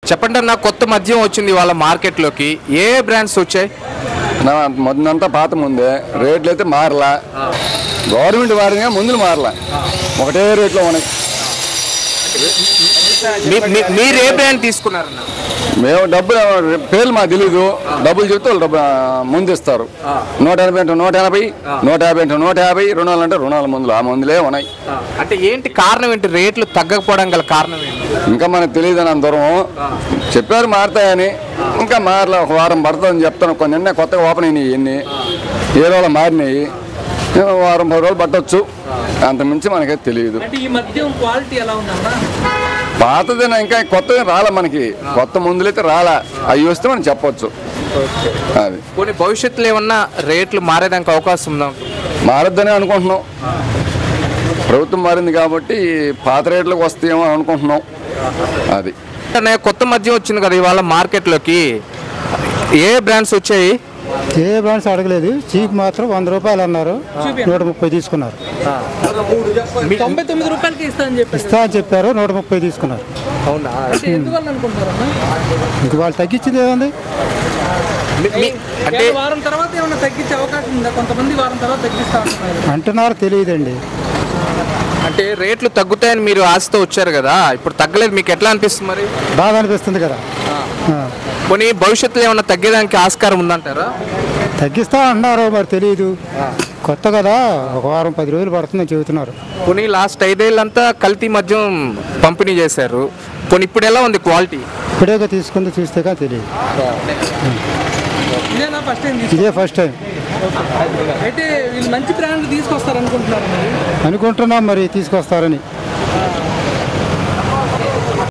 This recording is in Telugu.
చెప్పండి అన్న కొత్త మద్యం వచ్చింది వాళ్ళ మార్కెట్లోకి ఏ బ్రాండ్స్ వచ్చాయి నా మొదలంతా పాత ముందే రేట్లు అయితే మారలా గవర్నమెంట్ వారిగా ముందులు మారలా ఒకటే రేట్లో ఉన్నాయి మీ- మీ- మీరు ఏ బ్రాండ్ తీసుకున్నారన్న మేము డబ్బులు పేర్లు మాకు తెలీదు డబ్బులు చెప్తే వాళ్ళు డబ్బు ముందు ఇస్తారు నూట ఎనభై అంటే నూట ఎనభై నూట యాభై అంటే నూట యాభై రుణాలు అంటే రుణాల మందులు ఆ మందులే ఉన్నాయి అంటే ఏంటి కారణం ఏంటి రేట్లు తగ్గకపోవడం గల కారణం ఏంటి ఇంకా మనకు తెలియదు అని దూరం చెప్పారు మారుతాయని ఇంకా మారలే ఒక వారం పడుతుందని చెప్తాను కొన్ని నిన్న కొత్తగా ఓపెన్ అయినాయి ఎన్ని ఏ రోజులు మారినాయి ఏమో వారం పది రోజులు పట్టొచ్చు అంత మించి మనకైతే తెలియదు అంటే ఈ మద్యం క్వాలిటీ ఎలా ఉందన్నా పాతదైనా ఇంకా కొత్తగా రాలే మనకి కొత్త మందులైతే రాలా అవి వస్తే మనం చెప్పొచ్చు అది కొన్ని భవిష్యత్తులో ఏమన్నా రేట్లు మారేదానికి అవకాశం ఉందా మారద్దని అనుకుంటున్నాం ప్రభుత్వం మారింది కాబట్టి పాత రేట్లకు వస్తాయేమో అనుకుంటున్నాం అది అనే కొత్త మద్యం వచ్చింది కదా ఇవాళ మార్కెట్లోకి ఏ బ్రాండ్స్ వచ్చాయి ఏ బ్రాండ్స్ అడగలేదు చీప్ మాత్రం వంద రూపాయలు అన్నారు నూట ముప్పై తీసుకున్నారు తొంభై తొమ్మిది రూపాయలకి ఇస్తా అని చెప్పారు ఇస్తా అని చెప్పారు నూట ముప్పై తీసుకున్నారు అవునా అంటే ఎందువల్ల అనుకుంటారన్నా ఇంక వాళ్ళు తగ్గించింది ఏముంది మీ- మీ- అంటే అంటే వారం తర్వాత ఏమైనా తగ్గించే అవకాశం ఉందా కొంతమంది వారం తర్వాత తగ్గిస్తా ఉంటున్నారు అంటున్నారు తెలియదండి అంటే రేట్లు తగ్గుతాయని మీరు ఆశతో వచ్చారు కదా ఇప్పుడు తగ్గలేదు మీకు ఎట్లా అనిపిస్తుంది మరి బాగా అనిపిస్తుంది కదా ఆ. కొన్ని భవిష్యత్తులో ఏమన్నా తగ్గేదానికి ఆస్కారం ఉందంటారా తగ్గిస్తా అంటున్నారు మరి తెలియదు కొత్త కదా ఒక వారం పది రోజులు పడుతుందని చెబుతున్నారు కొన్ని లాస్ట్ ఐదేళ్ళంతా కల్తీ మద్యం పంపిణీ చేశారు కొన్ని ఇప్పుడు ఎలా ఉంది క్వాలిటీ ఇప్పుడే తీసుకుంది చూస్తే కానీ తెలియదు ఇదేనా ఫస్ట్ టైం ఇదే ఫస్ట్ టైం అయితే వీళ్ళు మంచి బ్రాండ్ తీసుకొస్తారు అనుకుంటున్నారు మరి అనుకుంటున్నాం మరి తీసుకొస్తారని